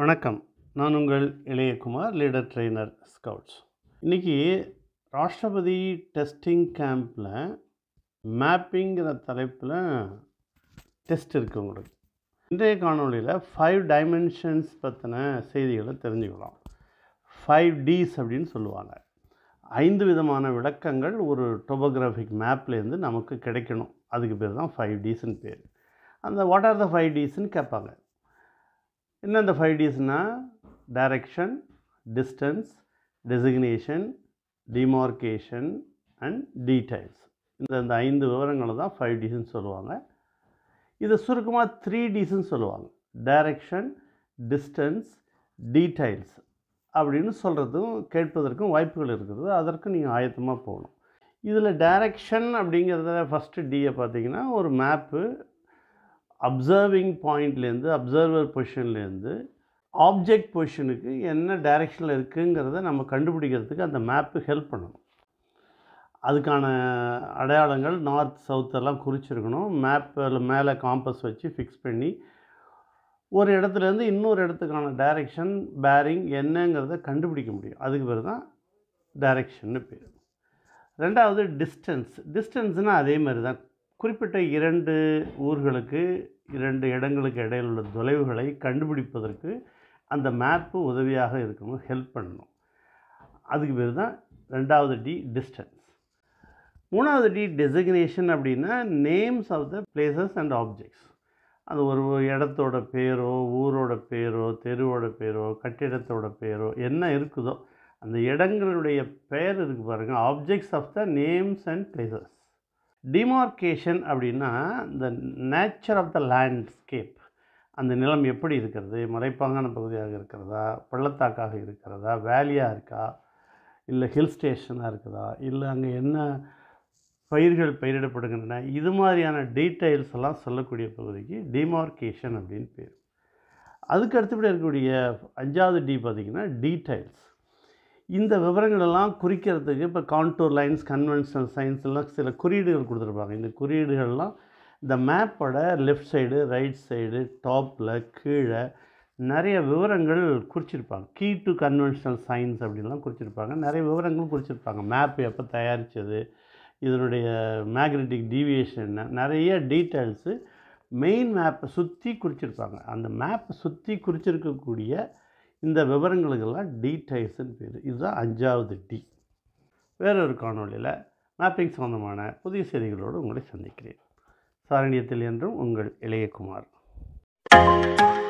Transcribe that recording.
வணக்கம் நான் உங்கள் இளையகுமார் லீடர் ட்ரெய்னர் ஸ்கவுட்ஸ் இன்றைக்கி ராஷ்டிரபதி டெஸ்டிங் கேம்பில் மேப்பிங்கிற தலைப்பில் டெஸ்ட் இருக்குது உங்களுக்கு இன்றைய காணொளியில் ஃபைவ் டைமென்ஷன்ஸ் பற்றின செய்திகளை தெரிஞ்சுக்கலாம் ஃபைவ் டீஸ் அப்படின்னு சொல்லுவாங்க ஐந்து விதமான விளக்கங்கள் ஒரு டொபோகிராஃபிக் மேப்லேருந்து நமக்கு கிடைக்கணும் அதுக்கு பேர் தான் ஃபைவ் டீஸ்னு பேர் அந்த வாட் ஆர் த ஃபைவ் டீஸ்ன்னு கேட்பாங்க என்ன இந்த ஃபைவ் டீஸ்னால் direction distance designation demarcation and details இந்த இந்த ஐந்து விவரங்களை தான் ஃபைவ் டீஸ்ன்னு சொல்லுவாங்க இதை சுருக்கமாக த்ரீ டீஸ்ன்னு சொல்லுவாங்க டைரக்ஷன் டிஸ்டன்ஸ் டீடைல்ஸ் அப்படின்னு சொல்கிறதும் கேட்பதற்கும் வாய்ப்புகள் இருக்குது அதற்கு நீங்கள் ஆயத்தமாக போகணும் இதில் டைரக்ஷன் அப்படிங்கிறத ஃபஸ்ட்டு டியை பார்த்தீங்கன்னா ஒரு மேப்பு அப்சர்விங் பாயிண்ட்லேருந்து அப்சர்வர் பொசிஷன்லேருந்து ஆப்ஜெக்ட் பொசிஷனுக்கு என்ன டைரெக்ஷனில் இருக்குங்கிறத நம்ம கண்டுபிடிக்கிறதுக்கு அந்த மேப்பு ஹெல்ப் பண்ணணும் அதுக்கான அடையாளங்கள் நார்த் சவுத் எல்லாம் குறிச்சிருக்கணும் மேப்பில் மேலே காம்பஸ் வச்சு ஃபிக்ஸ் பண்ணி ஒரு இடத்துலேருந்து இன்னொரு இடத்துக்கான டைரெக்ஷன் பேரிங் என்னங்கிறத கண்டுபிடிக்க முடியும் அதுக்கு பேர் தான் டைரெக்ஷன்னு பேர் ரெண்டாவது டிஸ்டன்ஸ் டிஸ்டன்ஸ்னால் அதே மாதிரி தான் குறிப்பிட்ட இரண்டு ஊர்களுக்கு இரண்டு இடங்களுக்கு இடையில் உள்ள தொலைவுகளை கண்டுபிடிப்பதற்கு அந்த மேப்பு உதவியாக இருக்கணும் ஹெல்ப் பண்ணணும் அதுக்கு பேர் தான் ரெண்டாவது டி டிஸ்டன்ஸ் மூணாவது டி டெசிக்னேஷன் அப்படின்னா names of the places and objects அது ஒரு இடத்தோட பேரோ ஊரோட பேரோ தெருவோட பேரோ கட்டிடத்தோட பேரோ என்ன இருக்குதோ அந்த இடங்களுடைய பெயர் இருக்குது பாருங்கள் objects of the names and places demarcation அப்படின்னா இந்த நேச்சர் ஆஃப் த லேண்ட்ஸ்கேப் அந்த நிலம் எப்படி இருக்கிறது மலைப்பாங்கான பகுதியாக இருக்கிறதா பள்ளத்தாக்காக இருக்கிறதா வேலியாக இருக்கா இல்லை ஹில் ஸ்டேஷனாக இருக்குதா இல்லை அங்கே என்ன பயிர்கள் பயிரிடப்படுகின்றன இது மாதிரியான டீட்டெயில்ஸ் எல்லாம் சொல்லக்கூடிய பகுதிக்கு டிமார்கேஷன் அப்படின்னு பேர் அதுக்கு அடுத்தபடி இருக்கக்கூடிய அஞ்சாவது டி பார்த்திங்கன்னா டீட்டெயில்ஸ் இந்த விவரங்களெல்லாம் குறிக்கிறதுக்கு இப்போ கான்டூர் லைன்ஸ் கன்வென்ஷனல் சயின்ஸ் எல்லாம் சில குறியீடுகள் கொடுத்துருப்பாங்க இந்த குறியீடுகள்லாம் இந்த மேப்போட லெஃப்ட் சைடு ரைட் சைடு டாப்பில் கீழே நிறைய விவரங்கள் குறிச்சிருப்பாங்க கீ டு கன்வென்ஷனல் சயின்ஸ் அப்படின்லாம் குறிச்சிருப்பாங்க நிறைய விவரங்களும் குறிச்சிருப்பாங்க மேப் எப்போ தயாரித்தது இதனுடைய மேக்னெட்டிக் டீவியேஷன் நிறைய டீட்டெயில்ஸு மெயின் மேப்பை சுற்றி குறிச்சிருப்பாங்க அந்த மேப்பை சுற்றி குறிச்சிருக்கக்கூடிய இந்த விவரங்களுக்கெல்லாம் டீடைல்ஸ்னு பேர் இதுதான் அஞ்சாவது டி வேறொரு காணொலியில் மேப்பிங் சம்மந்தமான புதிய செய்திகளோடு உங்களை சந்திக்கிறேன் சாரணியத்தில் என்றும் உங்கள் இளையகுமார்